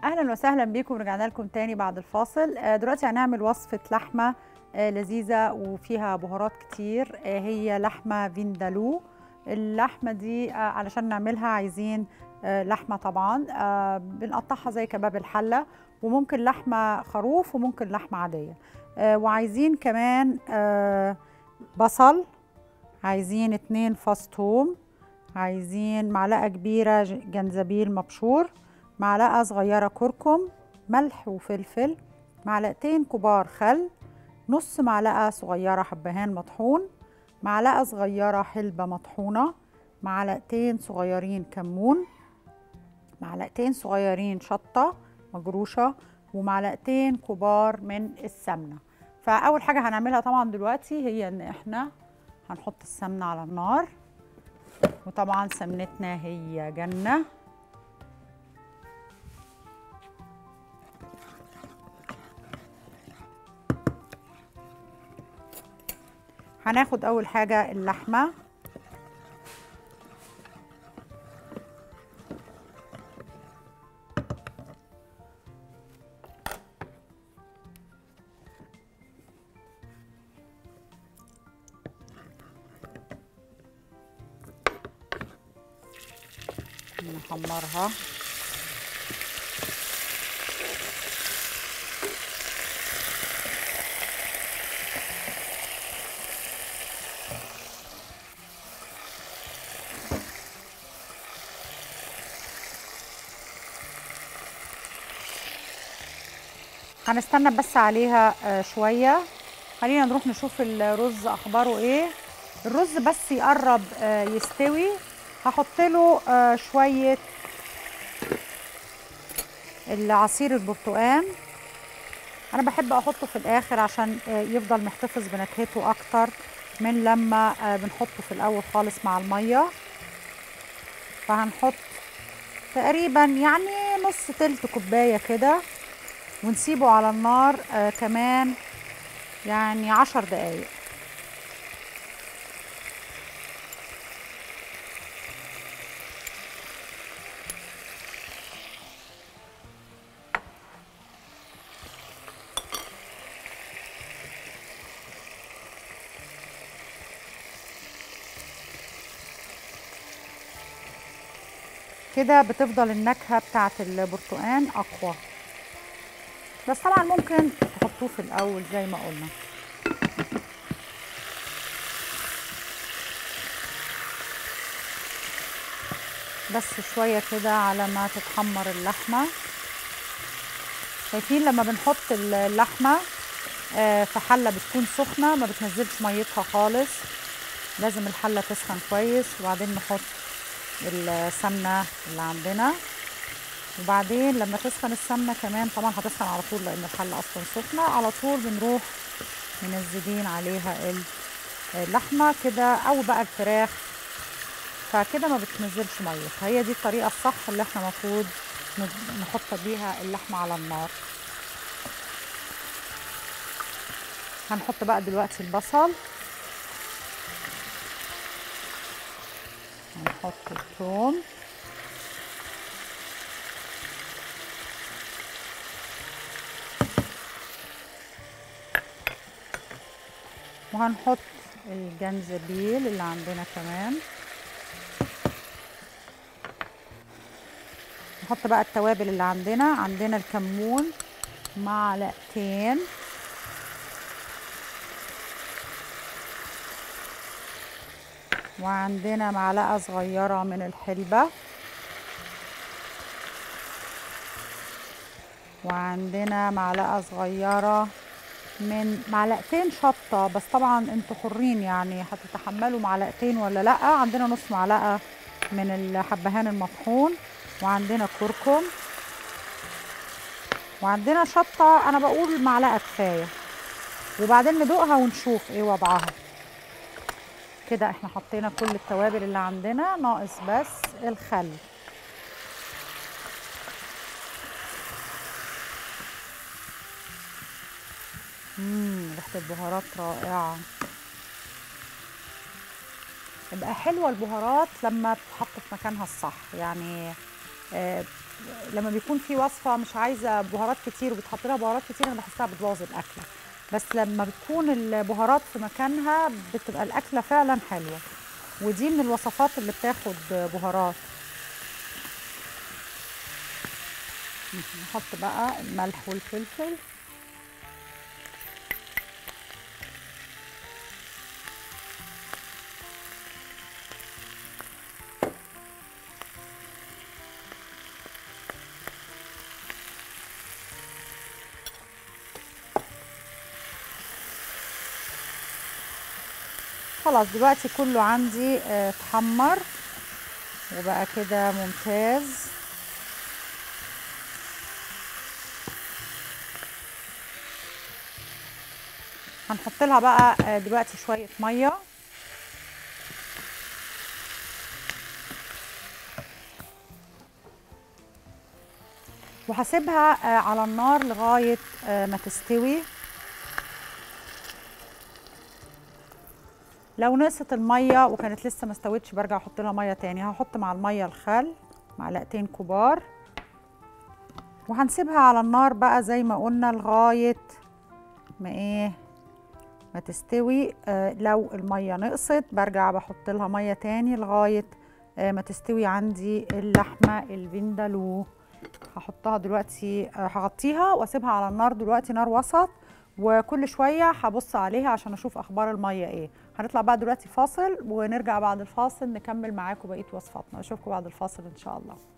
اهلا وسهلا بيكم رجعنا لكم تاني بعد الفاصل آه، دلوقتي هنعمل وصفه لحمه آه، لذيذه وفيها بهارات كتير آه، هي لحمه فيندالو اللحمه دي آه، علشان نعملها عايزين آه، لحمه طبعا آه، بنقطعها زي كباب الحله وممكن لحمه خروف وممكن لحمه عاديه آه، وعايزين كمان آه، بصل عايزين اتنين فص ثوم عايزين معلقه كبيره ج- جنزبيل مبشور معلقه صغيره كركم ملح وفلفل معلقتين كبار خل نص معلقه صغيره حبهان مطحون معلقه صغيره حلبه مطحونه معلقتين صغيرين كمون معلقتين صغيرين شطه مجروشه ومعلقتين كبار من السمنه فاول حاجه هنعملها طبعا دلوقتي هي ان احنا هنحط السمنه على النار وطبعا سمنتنا هي جنه هناخد اول حاجه اللحمه نحمرها هنستنى بس عليها آه، شوية خلينا نروح نشوف الرز أخباره إيه الرز بس يقرب آه، يستوي هحط له آه، شوية العصير البرتقال أنا بحب أحطه في الآخر عشان آه، يفضل محتفظ بنكهته أكتر من لما آه، بنحطه في الأول خالص مع المية فهنحط تقريبا يعني نص تلت كوباية كده ونسيبه على النار آه كمان يعني عشر دقايق كده بتفضل النكهة بتاعت البرتقان أقوى بس طبعا ممكن تحطوه في الاول زي ما قلنا بس شويه كده على ما تتحمر اللحمه شايفين لما بنحط اللحمه آه، في حله بتكون سخنه ما بتنزلش ميتها خالص لازم الحله تسخن كويس وبعدين نحط السمنه اللي عندنا وبعدين لما تسخن السمنه كمان طبعا هتسخن على طول لان الحله اصلا سخنه على طول بنروح منزلين عليها ال- اللحمه كده او بقى الفراخ فكده ما بتنزلش ميه فهي دي الطريقه الصح اللي احنا المفروض ن- نحط بيها اللحمه على النار هنحط بقى دلوقتي البصل هنحط الثوم وهنحط الجنزبيل اللي عندنا كمان نحط بقى التوابل اللي عندنا عندنا الكمون معلقتين وعندنا معلقة صغيرة من الحلبة وعندنا معلقة صغيرة من معلقتين شطة بس طبعا انتوا حرين يعني هتتحملوا معلقتين ولا لا عندنا نص معلقة من الحبهان المطحون وعندنا كركم وعندنا شطة انا بقول معلقة كفاية وبعدين ندوقها ونشوف ايه وضعها كده احنا حطينا كل التوابل اللي عندنا ناقص بس الخل مم ريحة البهارات رائعة تبقى حلوة البهارات لما تتحط في مكانها الصح يعني آه، لما بيكون في وصفه مش عايزه بهارات كتير وبتحط لها بهارات كتير انا بحسها بتبوظ الاكله بس لما بتكون البهارات في مكانها بتبقى الاكله فعلا حلوه ودي من الوصفات اللي بتاخد بهارات نحط بقى الملح والفلفل خلاص دلوقتي كله عندي آه، اتحمر وبقى كده ممتاز هنحط لها بقى آه، دلوقتي شويه ميه وهسيبها آه، على النار لغايه آه، ما تستوي لو نقصت الميه وكانت لسه ما استوتش برجع احط لها ميه تاني هحط مع الميه الخل معلقتين كبار وهنسيبها على النار بقى زي ما قلنا لغايه ما ايه ما تستوي آه لو الميه نقصت برجع بحط لها ميه تاني لغايه آه ما تستوي عندي اللحمه الفيندالو هحطها دلوقتي آه هغطيها واسيبها على النار دلوقتي نار وسط وكل شويه هبص عليها عشان اشوف اخبار الميه ايه هنطلع بقى دلوقتي فاصل ونرجع بعد الفاصل نكمل معاكم بقيه وصفاتنا اشوفكم بعد الفاصل ان شاء الله